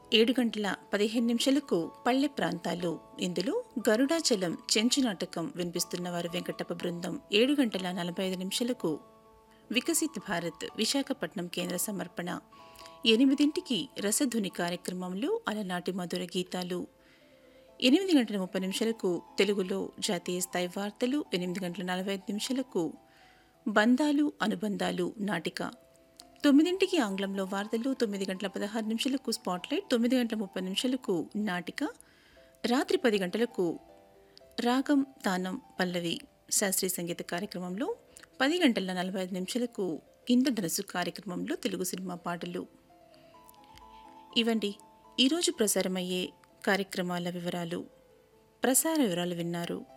ఏడు గంటల పదిహేను నిమిషాలకు పల్లె ప్రాంతాలు ఇందులో గరుడాచలం చెంచు నాటకం వినిపిస్తున్న వారు వెంకటప్ప బృందం ఏడు గంటల నలభై ఐదు నిమిషాలకు వికసిత్ భారత్ విశాఖపట్నం కేంద్ర సమర్పణ ఎనిమిదింటికి రసధుని కార్యక్రమంలో అలనాటి మధుర గీతాలు ఎనిమిది గంటల ముప్పై నిమిషాలకు తెలుగులో జాతీయ స్థాయి వార్తలు ఎనిమిది గంటల నలభై ఐదు నిమిషాలకు బంధాలు అనుబంధాలు నాటిక తొమ్మిదింటికి ఆంగ్లంలో వార్తలు తొమ్మిది గంటల పదహారు నిమిషాలకు స్పాట్లైట్ తొమ్మిది గంటల ముప్పై నిమిషాలకు నాటిక రాత్రి పది గంటలకు రాగం తానం పల్లవి శాస్త్రీయ సంగీత కార్యక్రమంలో పది గంటల నలభై ఐదు నిమిషాలకు ఇంద్రధనస్సు కార్యక్రమంలో తెలుగు సినిమా పాటలు ఇవండి ఈరోజు ప్రసారమయ్యే కార్యక్రమాల వివరాలు ప్రసార వివరాలు విన్నారు